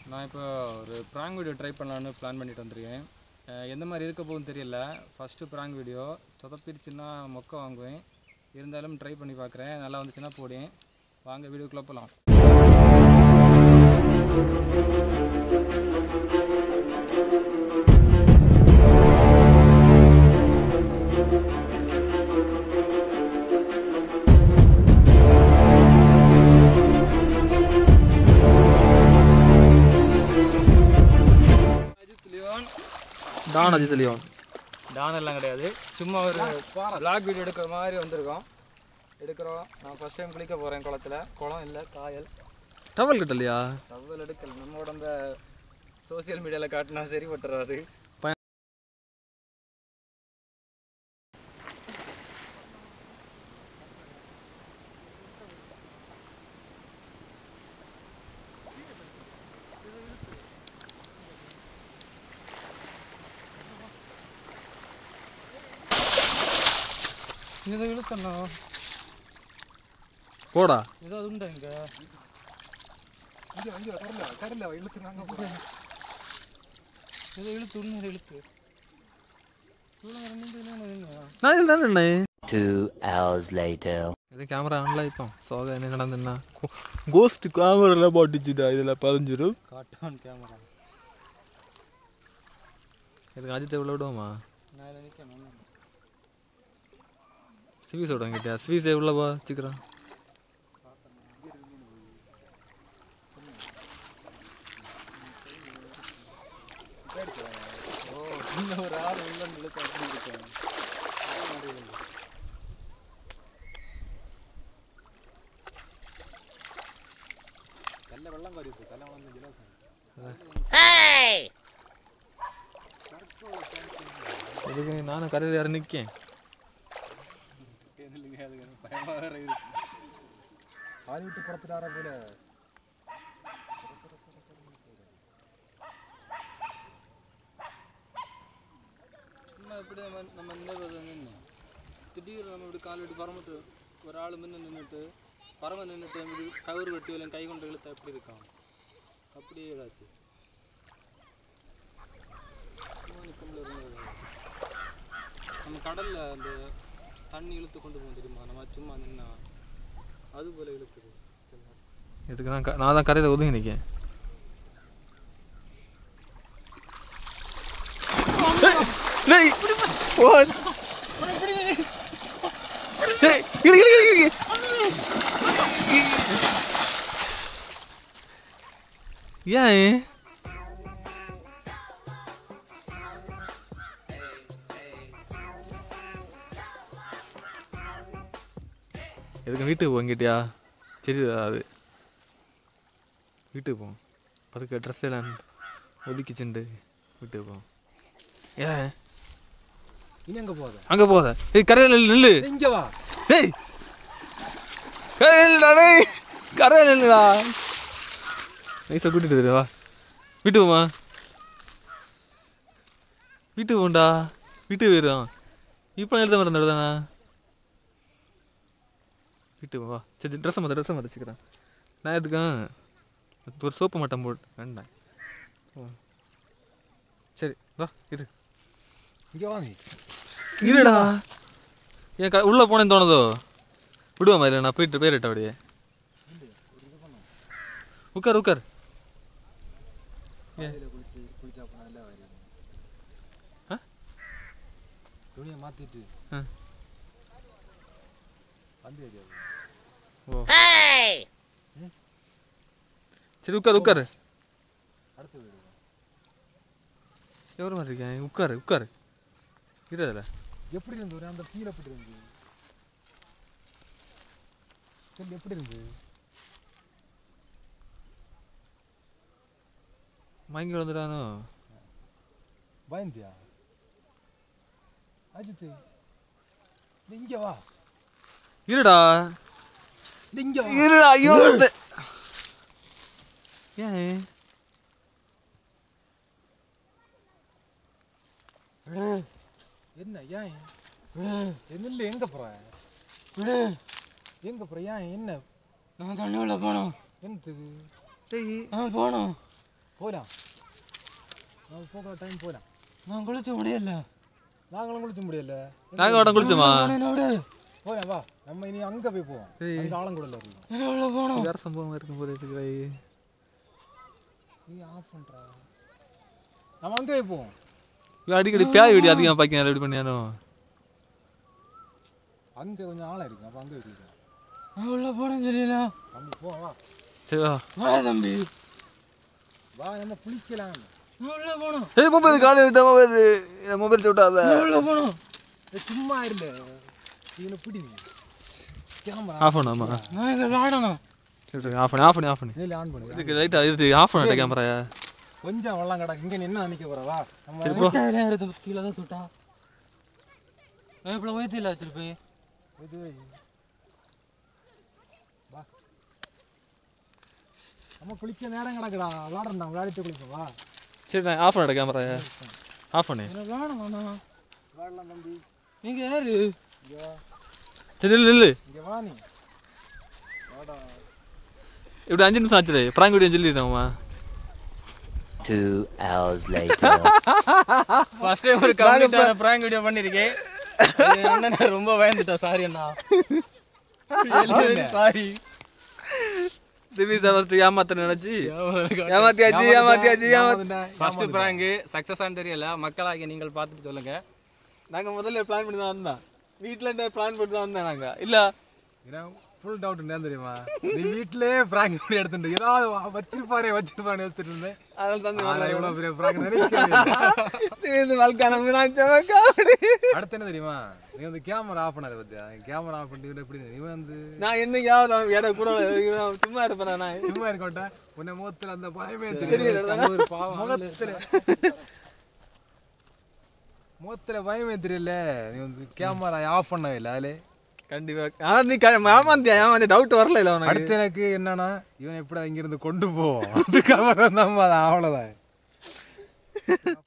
நான் இப்போ ஒரு ப்ராங் வீடியோ ட்ரை பண்ணலான்னு பிளான் பண்ணிட்டு வந்திருக்கேன் அஹ் எந்த மாதிரி இருக்க போகுதுன்னு தெரியல ஃபஸ்ட்டு ப்ராங் வீடியோ சொதப்பிருச்சுன்னா மொக்க வாங்குவேன் இருந்தாலும் ட்ரை பண்ணி பார்க்குறேன் நல்லா வந்துச்சுன்னா போடுவேன் வாங்க வீடியோக்குள்ளே போகலாம் Ajith Leon don Ajith Leon don எல்லாம் கிடையாது சும்மா ஒரு வ்ளாக் வீடியோ எடுக்கிற மாதிரி வந்திருக்கோம் எடுக்கிறோம் நான் ஃபஸ்ட் டைம் குளிக்க போகிறேன் குளத்துல குளம் இல்லை காயல் டவல் கட்டலையா டவல் எடுக்கல நம்ம உடம்ப சோஷியல் மீடியாவில் காட்டினா சரி பட்டுறாது இதை இழுத்தண்ணா போடா ஏதோ அது உண்டா இங்கே இங்கே அங்கே கடல கடல இழுத்து நாங்கள் ஏதோ இழுத்து உண்மையில இழுத்து இவ்வளோ ரெண்டு என்ன நான் இதில் தானே என்ன Two hours later. இது கேமரா ஆன்ல இப்போ சோக என்ன நடந்துன்னா கோஸ்ட் கேமரால போட்டுச்சுடா இதில் பதிஞ்சிரும் காட்டான் கேமரா இதுக்கு அஜித் எவ்வளோ விடுவோமா நான் இதில் நிற்கணும் ஸ்வீஸ் விடுவாங்க கிட்டியா ஸ்வீஸ் எவ்வளோவா சீக்கிரம் ஓ இன்னும் ஒரு ஆள் உள்ள இழுத்து அப்படி இருக்கேன் கல்ல வெள்ளம் பாரு இப்போ கல்ல வளர்ந்து ஜிலாசம் இதுக்கு நானும் கரையில் யாரும் நிற்கேன் இல்லைங்க அது எனக்கு பயமாக வேற இருக்கு ஆள் விட்டு புறப்பட்டாரா போல சும்மா இப்படி நம்ம நம்ம நின்று நின்று திடீர்னு நம்ம இப்படி கால் விட்டு பரமட்டு ஒரு ஆள் முன்ன நின்றுட்டு பரம நின்றுட்டு இப்படி கவுரு வெட்டி இல்லை கை கொண்டு இழுத்தா எப்படி இருக்கான் அப்படியே ஏதாச்சும் சும்மா நிக்க முடியாது. நம்ம கடல்ல அந்த தண்ணி இழுத்து கொண்டு போகும் தெரியுமா நம்ம சும்மா நின்னா அது போல இழுத்துது இதுக்கு நான் க- நான் தான் கரையில் ஒதுங்கி நிற்கேன் டேய் ஓ டேய் இடு இடு இடு இடு ஏன் எதுக்கு வீட்டுக்கு போங்கிட்டியா சரி அது வீட்டுக்கு போவோம் அதுக்கு ட்ரெஸ் எல்லாம் ஒதுக்கிச்சுண்டு வீட்டுக்கு போவோம் ஏன் இனி எங்க போகுது அங்கே போகாத ஏய் கரையில் நில்லு நில்லு இங்க வா ஏய் கரையில் நில்லுடா டேய் கரையில் நில்லுடா நைஸாக கூட்டிட்டு வந்துடு, வா வீட்டுக்கு போமா வீட்டுக்கு போண்டா வீட்டுக்கு போயிடும் இப்போ எழுத மறந்துடு தானே வீட்டுக்கு போ, வா சரி ட்ரெஸ்ஸை மாற்ற ட்ரெஸ்ஸை மாற்ற வச்சுக்கிறேன் நான் எதுக்கும் ஒரு சோப்பு மட்டும் போட்டு வேண்டாம் ஓ. சரி வா இரு இங்க வா நீ இருடா என் க உள்ளே போனேன்னு தோணுதோ விடுவாமா இல்லை நான் போயிட்டு போயிட்டேன் அப்படியே உட்கார் உட்கார் ஏன் குளிச்சு குளிச்சா அப்ப நல்லா வரும் ஆ? துணியை மாத்திட்டு ஆ. வந்து அது ஓ சரி உட்கார் உட்கார் அடுத்த வீடு எவ்வளோ மாதிரி இருக்கேன் உட்காரு உட்காரு இரு அதில் எப்படி இருந்து ஒரு அந்த ஃபீல் எப்படி இருந்து சொல்லு எப்படி இருந்து மயங்கி வந்துட்டானோ பயந்தியா அஜித் நீ இங்க வா இருடா நீ இங்க வா இருடா ஐயோ வந்து. ஏன் என்ன ஏன் என்ன இல்லை எங்க போற எங்க போற ஏன் என்ன நான் தண்ணியுள்ள போனோம் என்னத்துக்கு டேய் நான் போனோம் போலாம் நம்ம போகிற டைம் போலாம் நான் குளிச்ச முடியல நாங்களும் குளிச்ச முடியல நாங்கள் உடனே குளிச்சோமா போலாம் வா நம்ம இனி அங்கே போய் போவோம் ஏய். அங்கே ஆலங்குடல இருக்கும் என்ன உள்ள போனோம் வேறு சம்பவமாக இருக்கும் போல இருக்குது பாய் நீ ஆஃப் பண்ணுறா நம்ம அங்கே போய் போவோம் இவன் அடிக்கடி பேய் வீடியோ அதிகமாக பார்க்க எப்படி பண்ணியானோ அங்கே கொஞ்சம் ஆழம் இருக்கு அப்போ அங்கே போய் நான் உள்ள போனேன்னு சொல்லல நம்ம போவோம் வா சரி வா வா தம்பி வா நம்ம குளிக்கலாம் நான் உள்ள போனோம் ஏய் மொபைல் காலை விட்ட மொபைல் என் மொபைல் விட்டாத நான் உள்ள போனோம் ஏய், சும்மா இருந்த இவனை பிடி கேமரா ஆஃப் பண்ணு ஆமாம் நான் இங்க விளாடணும் சரி சரி ஆஃப் பண்ணு ஆஃப் பண்ணு ஆஃப் பண்ணு இதில் ஆன் பண்ணு இதுக்கு லைட்டாக இது ஆஃப் பண்ண கேமராயா கொஞ்சம் வெள்ளம் கிடக்கு இங்கே நின்று நிற்க போகிற வா நம்ம சரி போ விட்டாயிரம் எடுத்து கீழே தான் தொட்டா இப்போ வயிற்றுல வச்சிருப்பேன் இது வை. வா நம்ம குளிக்க நேரம் கிடக்குடா விளாடுறா விளையாடிட்டு குளிப்போம் வா சரி நான் ஆஃப் பண்ண கேமராயா ஆஃப் பண்ணு என்ன விளாடணும் வேணாம் விளாடலாம் தம்பி நீங்க யாரு இங்கே வா சரி இல்லை இல்லை இங்கே வா நீ வாடா இப்படி அஞ்சு நிமிஷம் ஆச்சு ப்ராங்க் வீடியோ சொல்லிடுறேம்மா Two hours later. First time ஒரு கம்ப்ளீட்டான பிராங்க் வீடியோ பண்ணிருக்கேன் இது அண்ணன் ரொம்ப பயந்துட்டா சாரி அண்ணா சாரி திடீர் தவிர்த்து ஏமாத்த நினைச்சு ஏமாத்தியாச்சு ஏமாத்தியாச்சு ஏமாத்தி ஃபர்ஸ்ட் பிராங்க் சக்சஸ் ஆன்னு தெரியல மக்களாகிய நீங்கள் பார்த்துட்டு சொல்லுங்க நாங்கள் முதல்ல பிளான் பண்ணி தான் வந்தோம் வீட்டில் பிளான் பண்ணி தான் வந்தோம் நாங்கள் இல்லை ஏன்னா ஃபுல் டவுட் என்ன தெரியுமா நீ வீட்டிலே பிராங்க் பண்ணி எடுத்துட்டு ஏதாவது வா- வச்சிருப்பாரே வச்சிருப்பானே வச்சுட்டு இருந்தேன் அதில் தான் ஆனா இவ்வளவு பெரிய பிராங்க் நினைக்கிறேன் இந்த வாழ்க்கான காமெடி அடுத்து என்ன தெரியுமா நீ வந்து கேமரா ஆஃப் பண்ணாரு பத்தியா கேமரா ஆஃப் பண்ணிட்டு எப்படி இவன் வந்து நான் என்னைக்காவது இடம் கூட நான் சும்மா இருப்பேன் நான் சும்மா இருக்கட்ட உன்னை முகத்துல அந்த பயமே தெரியல ஒரு பாவம் முகத்துல முகத்துல பயமே தெரியல நீ வந்து கேமரா ஆஃப் பண்ணவே இல்லை அதுல கண்டிப்பாக ஆனால் நீ ஏமாந்தியா ஏமாந்தியா டவுட் வரல இல்லை உனக்கு அடுத்து எனக்கு என்னன்னா இவன் எப்படி இங்கிருந்து கொண்டு போவோம் அதுக்கப்புறம் நம்ம அவ்வளோதான்